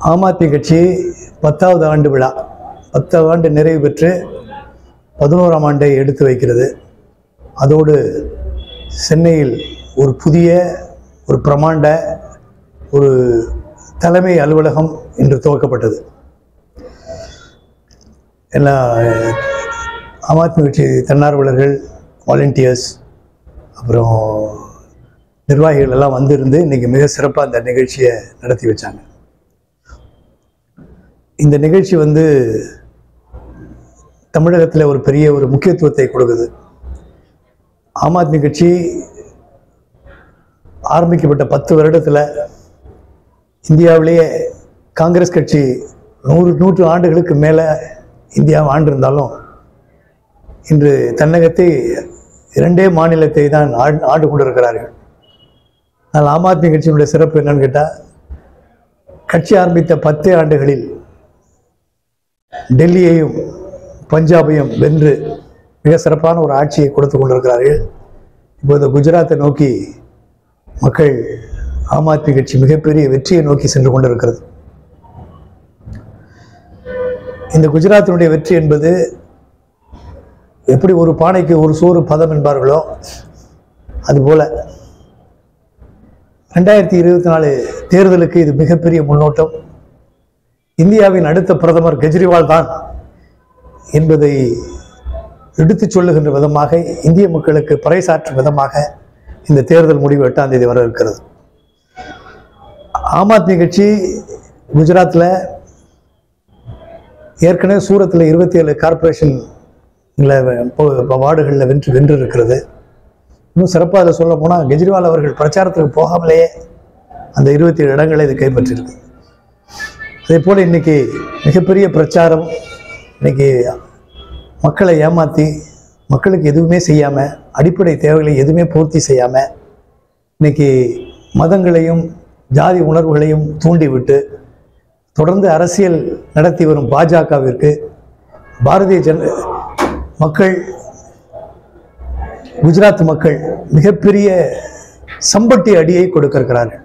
ஆம் ஆத்மி கட்சி பத்தாவது ஆண்டு விழா பத்தாவது ஆண்டு நிறைவு பெற்று பதினோராம் ஆண்டை எடுத்து வைக்கிறது அதோடு சென்னையில் ஒரு புதிய ஒரு பிரமாண்ட ஒரு தலைமை அலுவலகம் இன்று துவக்கப்பட்டது எல்லா ஆம் ஆத்மி கட்சி தன்னார்வலர்கள் வாலண்டியர்ஸ் அப்புறம் நிர்வாகிகள் எல்லாம் வந்திருந்து இன்னைக்கு மிக சிறப்பாக அந்த நிகழ்ச்சியை நடத்தி வச்சாங்க இந்த நிகழ்ச்சி வந்து தமிழகத்தில் ஒரு பெரிய ஒரு முக்கியத்துவத்தை கொடுக்குது ஆம் ஆத்மி கட்சி ஆரம்பிக்கப்பட்ட பத்து வருடத்தில் இந்தியாவிலேயே காங்கிரஸ் கட்சி நூறு நூற்று ஆண்டுகளுக்கு மேலே இந்தியாவை ஆண்டிருந்தாலும் இன்று தன்னகத்தை இரண்டே மாநிலத்தை தான் ஆண்டு ஆண்டு கொண்டிருக்கிறார்கள் ஆனால் ஆம் ஆத்மி கட்சியினுடைய சிறப்பு என்னன்னு கேட்டால் கட்சி ஆரம்பித்த பத்தே ஆண்டுகளில் டெல்லியையும் பஞ்சாபையும் வென்று மிக சிறப்பான ஒரு ஆட்சியை கொடுத்து கொண்டிருக்கிறார்கள் இப்போது குஜராத்தை நோக்கி மக்கள் ஆம் ஆத்மி கட்சி மிகப்பெரிய வெற்றியை நோக்கி சென்று கொண்டிருக்கிறது இந்த குஜராத்தினுடைய வெற்றி என்பது எப்படி ஒரு பானைக்கு ஒரு சோறு பதம் என்பார்களோ அதுபோல ரெண்டாயிரத்தி இருபத்தி நாலு தேர்தலுக்கு இது மிகப்பெரிய முன்னோட்டம் இந்தியாவின் அடுத்த பிரதமர் கெஜ்ரிவால் தான் என்பதை எடுத்துச் சொல்லுகின்ற விதமாக இந்திய மக்களுக்கு பறைசாற்றும் விதமாக இந்த தேர்தல் முடிவு எட்டாம் தேதி வர இருக்கிறது ஆம் ஆத்மி கட்சி குஜராத்தில் ஏற்கனவே சூரத்தில் இருபத்தி ஏழு கார்பரேஷனில் வார்டுகளில் வென்று வென்று இருக்கிறது இன்னும் சிறப்பாக அதை சொல்ல போனால் கெஜ்ரிவால் அவர்கள் பிரச்சாரத்துக்கு போகாமலேயே அந்த இருபத்தி ஏழு இடங்களை இது கைப்பற்றியிருக்கு அதே போல் இன்னைக்கு மிகப்பெரிய பிரச்சாரம் இன்னைக்கு மக்களை ஏமாற்றி மக்களுக்கு எதுவுமே செய்யாமல் அடிப்படை தேவைகளை எதுவுமே பூர்த்தி செய்யாமல் இன்னைக்கு மதங்களையும் ஜாதி உணர்வுகளையும் தூண்டிவிட்டு தொடர்ந்து அரசியல் நடத்தி வரும் பாஜகவிற்கு பாரதிய ஜன மக்கள் குஜராத் மக்கள் மிகப்பெரிய சம்பட்டி அடியை கொடுக்கிருக்கிறார்கள்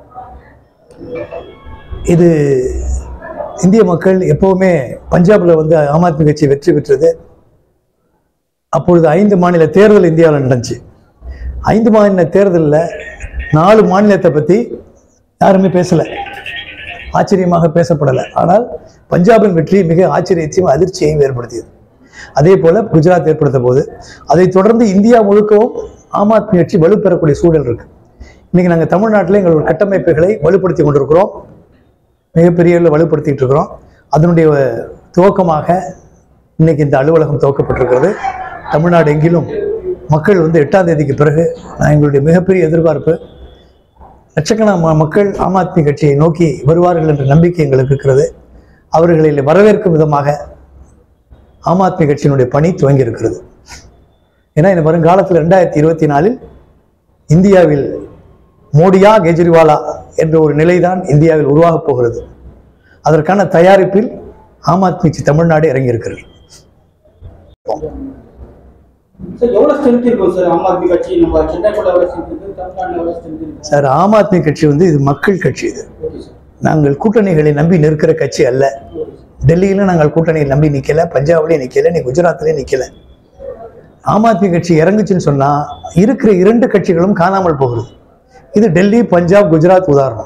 இது இந்திய மக்கள் எப்பவுமே பஞ்சாப்ல வந்து ஆம் ஆத்மி கட்சி வெற்றி பெற்றது அப்பொழுது ஐந்து மாநில தேர்தல் இந்தியாவில் நடந்துச்சு ஐந்து மாநில தேர்தலில் நாலு மாநிலத்தை பற்றி யாருமே பேசலை ஆச்சரியமாக பேசப்படலை ஆனால் பஞ்சாபின் வெற்றி மிக ஆச்சரியத்தையும் அதிர்ச்சியையும் ஏற்படுத்தியது அதே போல குஜராத் ஏற்படுத்த போது அதைத் தொடர்ந்து இந்தியா முழுக்கவும் ஆம் ஆத்மி கட்சி வலுப்பெறக்கூடிய சூழல் இருக்கு இன்னைக்கு நாங்கள் தமிழ்நாட்டில் எங்களோட கட்டமைப்புகளை வலுப்படுத்தி கொண்டிருக்கிறோம் மிகப்பெரிய அளவில் வலுப்படுத்திட்டு இருக்கிறோம் அதனுடைய துவக்கமாக இன்னைக்கு இந்த அலுவலகம் துவக்கப்பட்டிருக்கிறது தமிழ்நாடு எங்கிலும் மக்கள் வந்து எட்டாம் தேதிக்கு பிறகு நான் எங்களுடைய மிகப்பெரிய எதிர்பார்ப்பு லட்சக்கணக்கான மக்கள் ஆம் ஆத்மி கட்சியை நோக்கி வருவார்கள் என்ற நம்பிக்கை எங்களுக்கு இருக்கிறது அவர்களை வரவேற்கும் விதமாக ஆம் ஆத்மி கட்சியினுடைய பணி துவங்கி இருக்கிறது ஏன்னா இந்த வருங்காலத்தில் ரெண்டாயிரத்தி இருபத்தி நாலில் இந்தியாவில் மோடியா கெஜ்ரிவாலா என்ற ஒரு நிலைதான் இந்தியாவில் உருவாகப் போகிறது அதற்கான தயாரிப்பில் ஆம் ஆத்மி கட்சி தமிழ்நாடு இறங்கியிருக்கிறது சார் எவ்வளவு ஸ்ட்ரென்த் இருக்கும் சார் ஆம் ஆத்மி கட்சி நம்ம சென்னைக்குள்ள எவ்வளவு ஸ்ட்ரென்த் இருக்கு தமிழ்நாட்டுல எவ்வளவு ஸ்ட்ரென்த் இருக்கு சார் ஆம் ஆத்மி கட்சி வந்து இது மக்கள் கட்சி இது ஓகே சார் நாங்கள் கூட்டணிகளை நம்பி நிற்கிற கட்சி அல்ல ஓகே சார் டெல்லியிலும் நாங்கள் கூட்டணியை நம்பி நிற்கல பஞ்சாப்லேயும் நிற்கல நீ குஜராத்லேயும் நிற்கல ஆம் ஆத்மி கட்சி இறங்குச்சுன்னு சொன்னால் இருக்கிற இரண்டு கட்சிகளும் காணாமல் போகிறது இது டெல்லி பஞ்சாப் குஜராத் உதாரணம்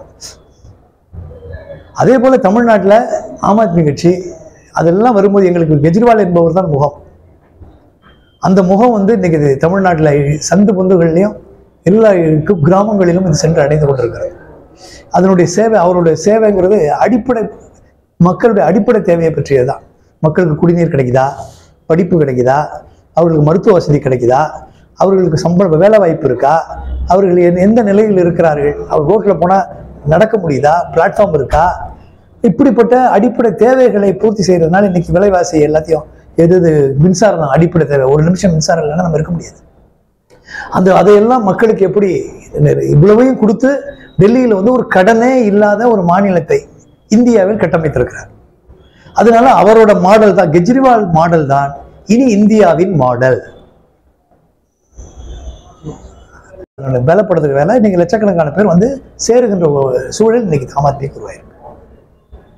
அதே போல் தமிழ்நாட்டில் ஆம் ஆத்மி கட்சி அதெல்லாம் வரும்போது எங்களுக்கு கெஜ்ரிவால் என்பவர் தான் முகம் அந்த முகம் வந்து இன்னைக்கு இது தமிழ்நாட்டில் சந்து பொந்துகள்லையும் எல்லா கிராமங்களிலும் இது சென்று அடைந்து கொண்டிருக்கிறது அதனுடைய சேவை அவருடைய சேவைங்கிறது அடிப்படை மக்களுடைய அடிப்படை தேவையை பற்றியது தான் மக்களுக்கு குடிநீர் கிடைக்குதா படிப்பு கிடைக்குதா அவர்களுக்கு மருத்துவ வசதி கிடைக்குதா அவர்களுக்கு சம்பளம் வேலை வாய்ப்பு இருக்கா அவர்கள் எந்த- எந்த நிலையில் இருக்கிறார்கள் அவர் ரோட்டில் போனால் நடக்க முடியுதா பிளாட்ஃபார்ம் இருக்கா இப்படிப்பட்ட அடிப்படை தேவைகளை பூர்த்தி செய்யறதுனால இன்னைக்கு விலைவாசி எல்லாத்தையும் எது எது மின்சாரம் தான் அடிப்படை தேவை ஒரு நிமிஷம் மின்சாரம் இல்லைன்னா நம்ம இருக்க முடியாது அந்த அதையெல்லாம் மக்களுக்கு எப்படி இவ்வளவையும் கொடுத்து டெல்லியில் வந்து ஒரு கடனே இல்லாத ஒரு மாநிலத்தை இந்தியாவில் கட்டமைத்திருக்கிறார் அதனால அவரோட மாடல் தான் கெஜ்ரிவால் மாடல் தான் இனி இந்தியாவின் மாடல் அதனால பலப்படுத்துகிற வேலை இன்னைக்கு லட்சக்கணக்கான பேர் வந்து சேருகின்ற ஒரு சூழல் இன்னைக்கு ஆம் ஆத்மிக்கு உருவாயிருக்கு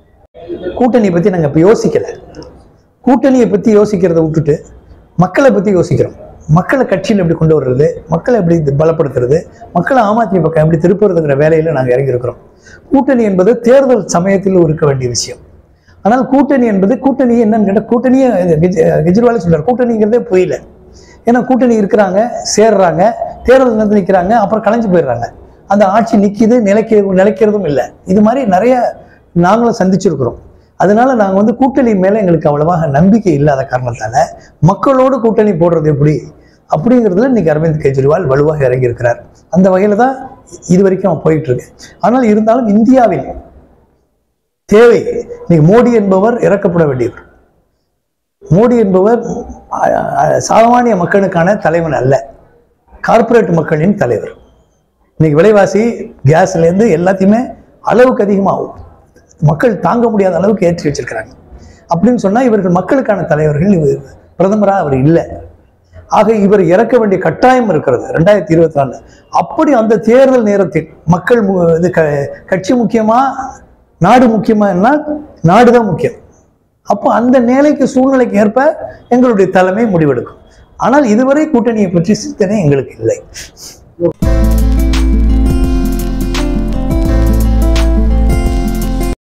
கூட்டணியை பற்றி நாங்கள் இப்போ யோசிக்கலை கூட்டணியை பற்றி யோசிக்கிறத விட்டுட்டு மக்களை பற்றி யோசிக்கிறோம் மக்களை கட்சியில் எப்படி கொண்டு வர்றது மக்களை எப்படி இது பலப்படுத்துறது மக்களை ஆம் ஆத்மி பக்கம் எப்படி திருப்புறதுங்கிற வேலையில் நாங்கள் இறங்கியிருக்கிறோம் கூட்டணி என்பது தேர்தல் சமயத்தில் இருக்க வேண்டிய விஷயம் ஆனால் கூட்டணி என்பது கூட்டணி என்னன்னு கேட்டால் கூட்டணியே இது கெஜ்- கெஜ்ரிவாலே சொல்றாரு கூட்டணிங்கிறதே புரியல ஏன்னா கூட்டணி இருக்கிறாங்க சேர்றாங்க தேர்தல் வந்து நிற்கிறாங்க அப்புறம் கலைஞ்சு போயிடுறாங்க அந்த ஆட்சி நிற்கிது நிலைக்க நிலைக்கிறதும் இல்லை இது மாதிரி நிறைய நாங்களும் சந்திச்சிருக்கிறோம் அதனால நாங்கள் வந்து கூட்டணி மேலே எங்களுக்கு அவ்வளவாக நம்பிக்கை இல்லாத காரணத்தால மக்களோடு கூட்டணி போடுறது எப்படி அப்படிங்கிறதுல இன்னைக்கு அரவிந்த் கெஜ்ரிவால் வலுவாக இறங்கியிருக்கிறார் அந்த வகையில் தான் இது வரைக்கும் அவன் போயிட்டு இருக்கு ஆனால் இருந்தாலும் இந்தியாவில் தேவை இன்னைக்கு மோடி என்பவர் இறக்கப்பட வேண்டியவர் மோடி என்பவர் அ- அ- சாமானிய மக்களுக்கான தலைவன் அல்ல கார்ப்பரேட் மக்களின் தலைவர் இன்னைக்கு விலைவாசி கேஸ்லேருந்து எல்லாத்தையுமே அளவுக்கு அதிகமாகும் மக்கள் தாங்க முடியாத அளவுக்கு ஏற்றி வச்சிருக்கிறாங்க அப்படின்னு சொன்னா இவர்கள் மக்களுக்கான தலைவர்கள் இவர் பிரதமராக அவர் இல்லை ஆக இவர் இறக்க வேண்டிய கட்டாயம் இருக்கிறது ரெண்டாயிரத்தி இருபத்தி நாலு அப்படி அந்த தேர்தல் நேரத்தில் மக்கள் மு- இது க கட்சி முக்கியமா நாடு முக்கியமா நாடு தான் முக்கியம் அப்போ அந்த நிலைக்கு சூழ்நிலைக்கு ஏற்ப எங்களுடைய தலைமை முடிவெடுக்கும் ஆனால் இதுவரை கூட்டணியை பற்றி சிந்தனை எங்களுக்கு இல்லை